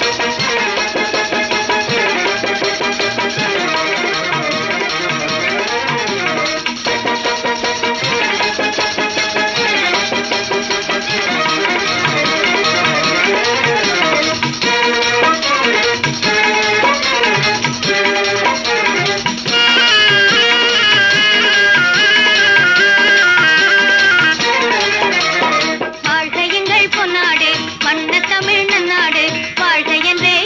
வாழ்க எங்கள் பொன்னாடு வண்ண தமிழ் நன்னாடு வாழ்க என்றே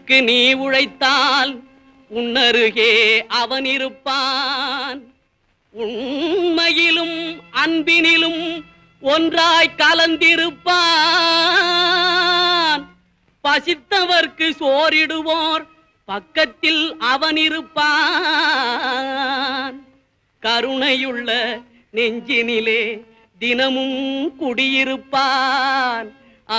உனக்கு நீ உழைத்தால் உன்னருகே அவன் இருப்பான் உண்மையிலும் அன்பினிலும் ஒன்றாய் கலந்திருப்பான் பசித்தவர்க்கு சோறிடுவோர் பக்கத்தில் அவன் இருப்பான் கருணையுள்ள நெஞ்சினிலே தினமும் குடியிருப்பான் ஆ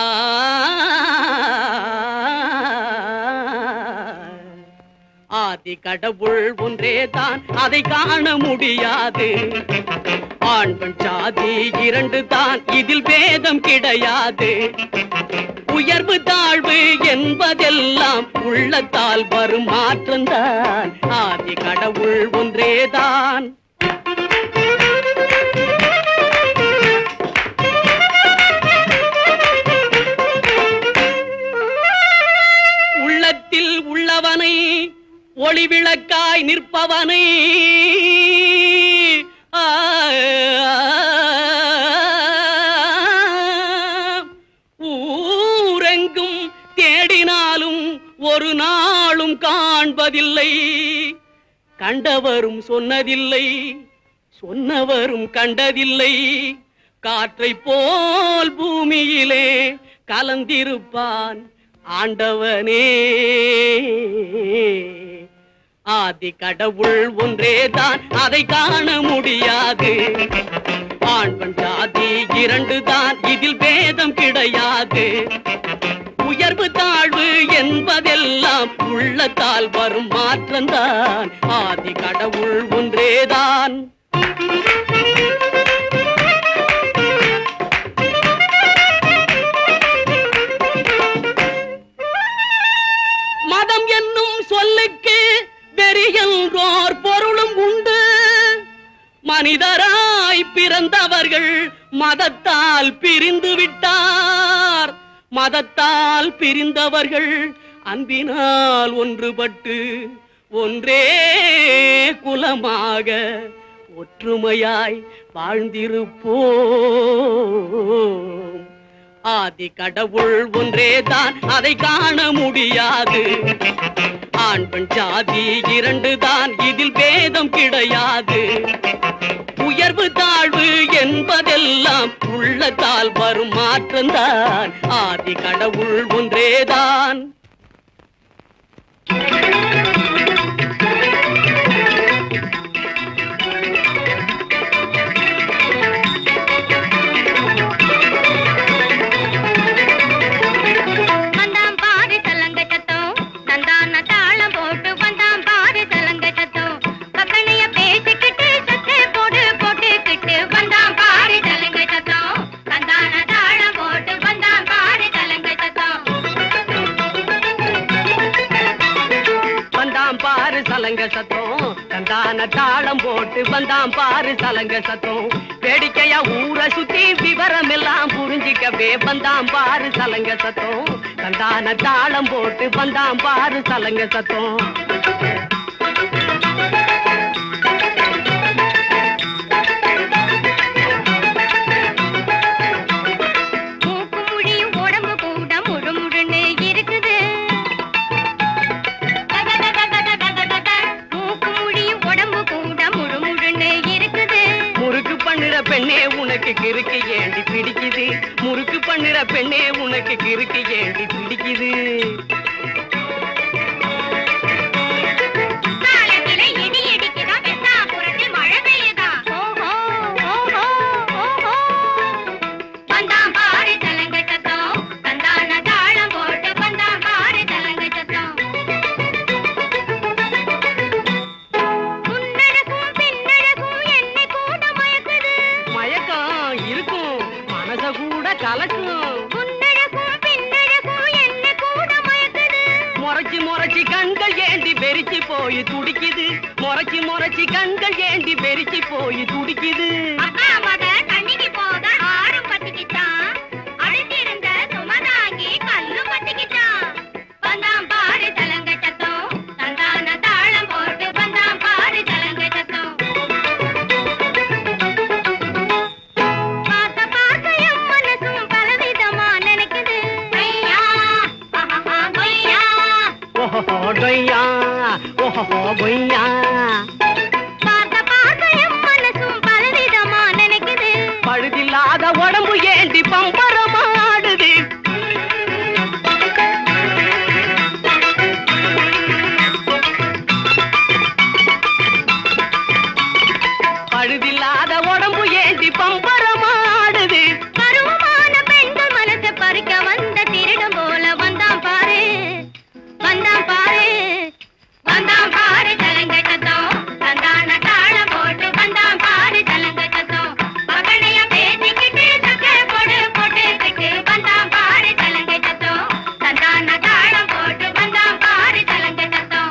ஆதி கடவுள் ஒன்றேதான் அதை காண முடியாது ஆண் பெண் சாதி இரண்டு தான் இதில் பேதம் கிடையாது உயர்வு தாழ்வு என்பதெல்லாம் உள்ளத்தால் வரும் மாற்றம்தான் ஆதி கடவுள் ஒன்றேதான் உள்ளத்தில் உள்ளவனை ஒளிவிளக்காய் நிற்பவனை ஆ, ஊரெங்கும் தேடினாலும் ஒரு நாளும் காண்பதில்லை கண்டவரும் சொன்னதில்லை சொன்னவரும் கண்டதில்லை காற்றை போல் பூமியிலே கலந்திருப்பான் ஆண்டவனே ஆதி கடவுள் ஒன்றேதான் அதை காண முடியாது ஆண் பெண் ஜாதி இரண்டு தான் இதில் பேதம் கிடையாது உயர்வு தாழ்வு என்பதெல்லாம் உள்ளத்தால் வரும் மாற்றம்தான் ஆதி கடவுள் ஒன்றேதான் மதம் என்னும் சொல்லுக்கு வெறியன்றோர் பொருளும் உண்டு மனிதராய் பிறந்தவர்கள் மதத்தால் பிரிந்து விட்டார் மதத்தால் பிரிந்தவர்கள் அன்பினால் ஒன்றுபட்டு ஒன்றே குலமாக ஒற்றுமையாய் வாழ்ந்திருப்போம் ஆதி கடவுள் ஒன்றேதான் அதை காண முடியாது ஆண் பெண் ஜாதி இரண்டு தான் இதில் பேதம் கிடையாது உயர்வு தாழ்வு என்பதெல்லாம் உள்ளத்தால் வரும் மாற்றம்தான் ஆதி கடவுள் ஒன்றேதான் வந்தாம் பாரு சலங்க சத்தம் தந்தான தாளம் போட்டு வந்தாம் பாரு சலங்க சத்தம் பக்கனைய பேசிக்கிட்டு சத்தே போடு போட்டுக்கிட்டு வந்தாம் பாரு சலங்க சத்தம் தந்தான தாளம் போட்டு வந்தாம் பாரு சலங்க சத்தம் வந்தாம் பாரு சலங்க சத்தம் தந்தான தாளம் போட்டு வந்தாம் பாரு சலங்க சத்தம் வேடிக்கையா ஊரை சுத்தி விவரம் எல்லாம் புரிஞ்சிக்கவே வந்தாம் பாரு சலங்க சத்தம் தந்தான தாளம் போட்டு வந்தாம் பாரு சலங்க சத்தம் மூக்கு முழியும் உடம்பு கூட முழு முழுன்னு இருக்குது மூக்கு முழியும் உடம்பு கூட முழு முழுன்னு இருக்குது முறுக்கு பண்ணுற பெண்ணே உனக்கு கிறுக்கு ஏண்டி பிடிக்குது முறுக்கு பண்ணுற பெண்ணே உனக்கு கிறுக்கு ஏண்டி பிடிக்குது காலத்தில இடி இடிக்குதா வெத்தா புரண்டு மழை பெய்யுதா ஓஹோ ஓஹோ ஓஹோ வந்தாம் பாரு தலங்க சத்தம் தந்தான தாளம் போட்டு வந்தாம் பாரு தலங்க சத்தம் முன்னழகும் பின்னழகும் என்னை கூட மயக்குது மயக்கம் இருக்கும் மனச கூட கலக்கும் முன்னழகும் பின்னழகும் என்னை கூட மயக்குது முறைச்சி முறைச்சி கண்கள் ஏண்டி வெறிச்சு போய் துடிக்குது முறைச்சி முறைச்சி கண்கள் ஏண்டி வெறிச்சு போய் துடிக்குது அக்கா மக தண்ணிக்கு போக ஆறும் பத்திக்கிச்சான் அழுத்திருந்த சுமதாங்கி கல்லும் பத்திக்கிச்சான் வந்தாம் பாரு தலங்க சத்தம் தந்தான தாளம் போட்டு வந்தாம் பாரு தலங்க சத்தம் பார்த்த பார்த்த என் மனசும் பலவிதமா நினைக்குது ஐயா ஆஹா, ஐயா பொய்யா பார்க்க பார்க்க என் மனசும் பலவிதமா நினைக்குது பழுதில்லாத உடம்பு ஏண்டி பம்பரமாடுது பழுதில்லாத உடம்பு ஏண்டி பம்பரமாடுது பருவமான பெண்கள் மனசை பறிக்க வந்த திருடம் போல வந்தான் பாரு வந்தான் பாரு வந்தான் பாரு தலங்க சத்தம் தந்தான தாளம் போட்டு வந்தான் பாரு தலங்க சத்தம் மகனைய பேசிக்கிட்டு சக்க போடு போட்டுக்கிட்டு வந்தான் பாரு தலங்க சத்தம் தந்தான தாளம் போட்டு வந்தான் பாரு தலங்க சத்தம்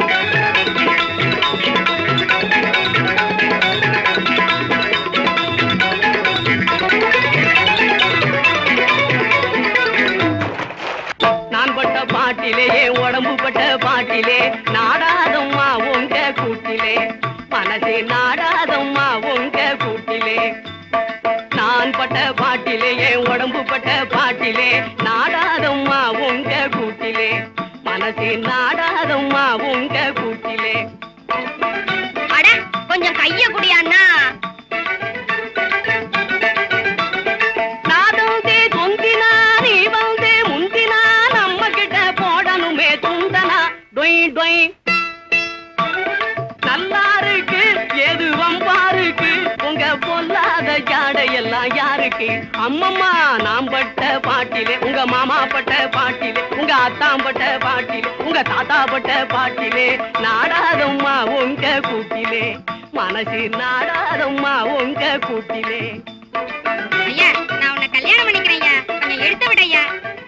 நான் பட்ட பாட்டிலே என் உடம்பு பட்ட பாட்டிலே நாடாதம்மா உங்க கூட்டிலே மனசே நாடாதம்மா உங்க கூட்டிலே நான் பட்ட பாட்டிலே என் உடம்பு பட்ட பாட்டிலே நாடாதம்மா உங்க கூட்டிலே மனசே நாடாதம்மா உங்க கூட்டிலே அட கொஞ்சம் கைய குடியாண்ணா நான் வந்து தொந்தினா நீ வந்து முந்தினா நம்ம கிட்ட போடணுமே துந்தனா டொய் டொய் நல்லா இருக்கு எது வம்பா இருக்கு உங்க பொல்லாத ஜாடையெல்லாம் யாருக்கு அம்மம்மா நாம் பட்ட பாட்டிலே உங்க மாமா பட்ட பாட்டிலே உங்க அத்தாம் பட்ட பாட்டிலே உங்க தாத்தா பட்ட பாட்டிலே நாடாதம்மா உங்க கூட்டிலே மனசு நாடாதம்மா உங்க கூட்டிலே ஐயா நான் உன்னை கல்யாணம் பண்ணிக்கிறேன் ஐயா கொஞ்சம் எடுத்து விடையா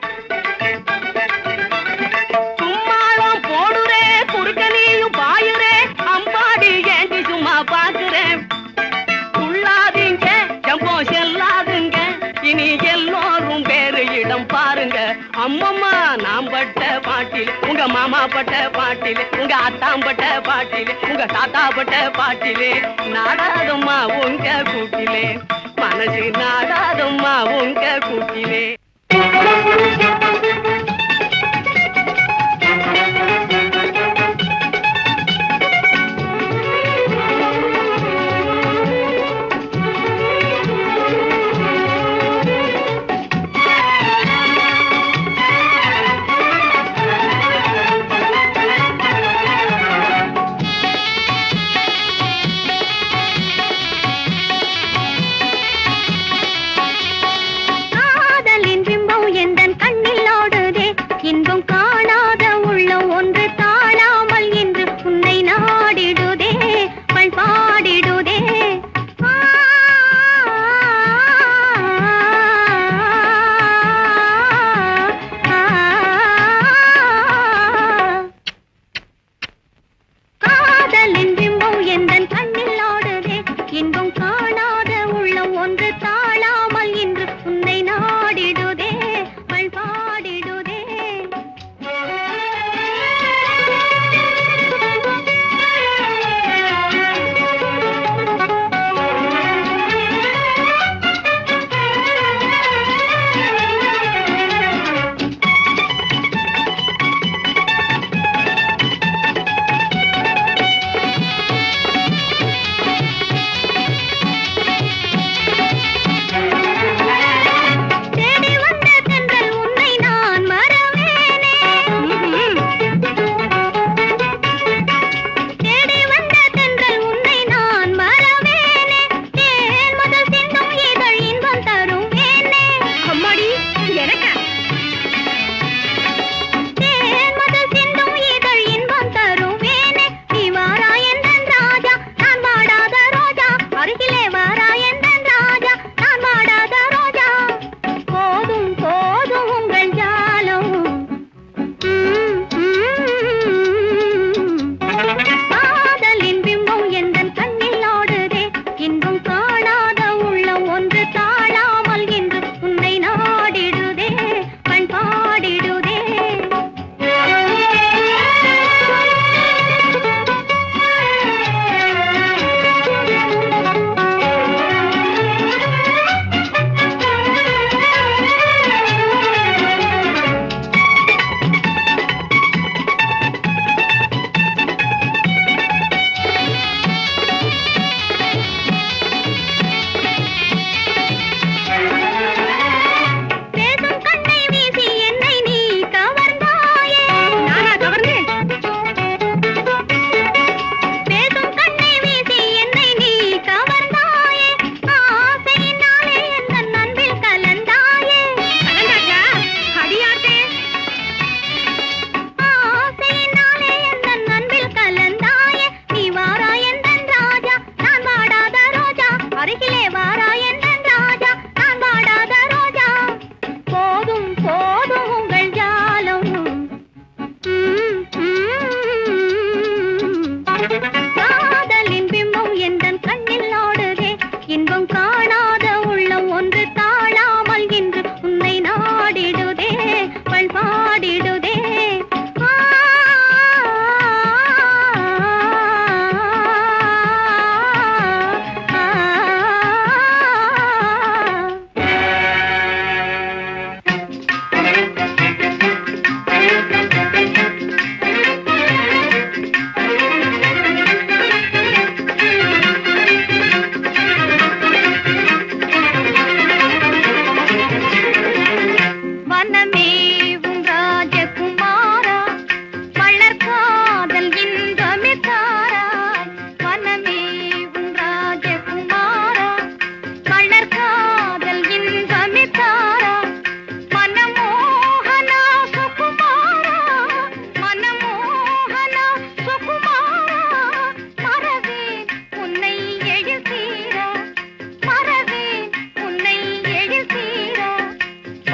சும்மாளம் போடுறே குறுக்க நீயும் பாயுறே அம்பாடி ஏண்டி சும்மா பாக்குறேன் உள்ளாதீங்க ஜம்போ செல்லாதுங்க இனி எல்லோரும் வேறு இடம் பாருங்க அம்மம்மா நாம் பட்ட பாட்டில் உங்க மாமா பட்ட பாட்டில் உங்க அத்தாம் பட்ட பாட்டில் உங்க தாத்தா பட்ட பாட்டிலே நாடாதம்மா உங்க கூட்டிலே மனசு நாடாதம்மா உங்க கூட்டிலே காதலின் பிம்பம் எந்தன் கண்ணில்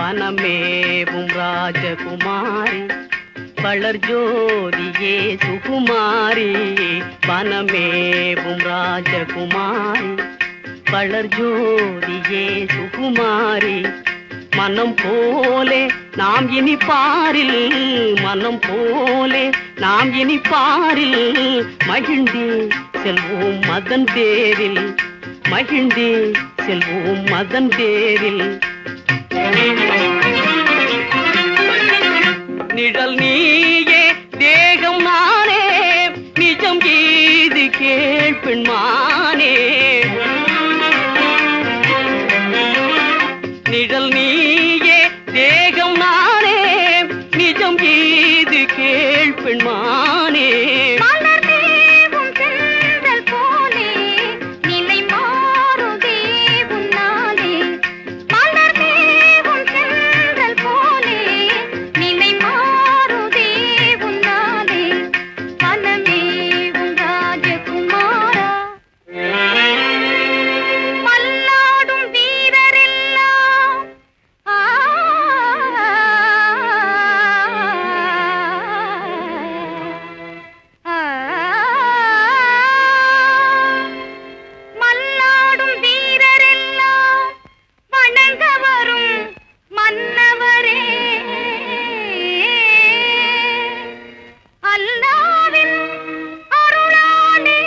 வனமேவும் ராஜகுமாரி வளர் ஜோதியே சுகுமாரி வனமேவும் ராஜகுமாரி வளர் ஜோதியே சுகுமாரி மனம் போலே நாம் இனி பாரில் மனம் போலே நாம் இனி பாரில் மகிழ்ந்தே செல்வோம் மதன் தேரில் மகிழ்ந்தே செல்வோம் மதன் தேரில் நிழல் நீயே தேகம் நானே நிஜம் கீது கேள்பெண்மானே நிழல் நீயே தேகம் நானே நிஜம் கீது கேள்பெண்மானே மலர் தேவும் செந்தல் போலே நிலை மாறுதே உன்னாலே மலர் தேவும் செந்தல் போலே நிலை மாறுதே உன்னாலே மனமே உன் ராஜகுமாரா மல்லாடும் வீரரெல்லாம் ஆ ஆ மல்லாடும் வீரரெல்லாம் வணங்க வரும் மன்னவரே அல்லாவின் அருளாலே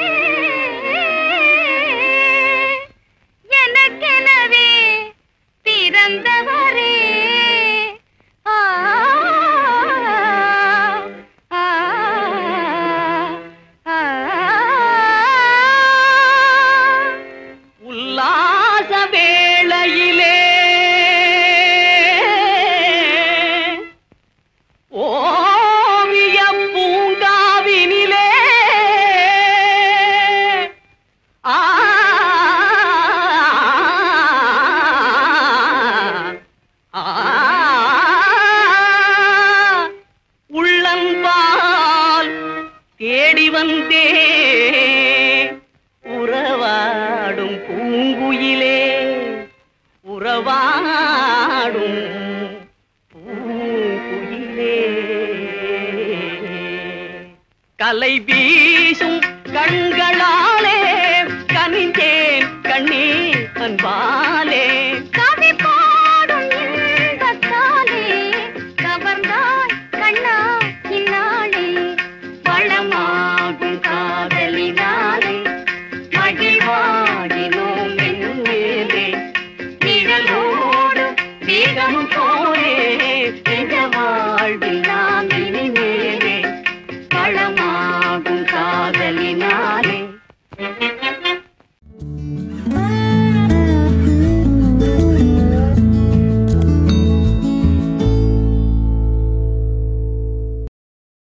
எனக்கெனவே பிறந்தவரே ஆ ஆ ஆ உல்லாச வேளையிலே ஓவிய பூங்காவினிலே ஆ ஆ உள்ளன்பால் தேடி வந்தே உறவாடும் பூங்குயிலே உறவாடும் பூங்குயிலே கலை வீ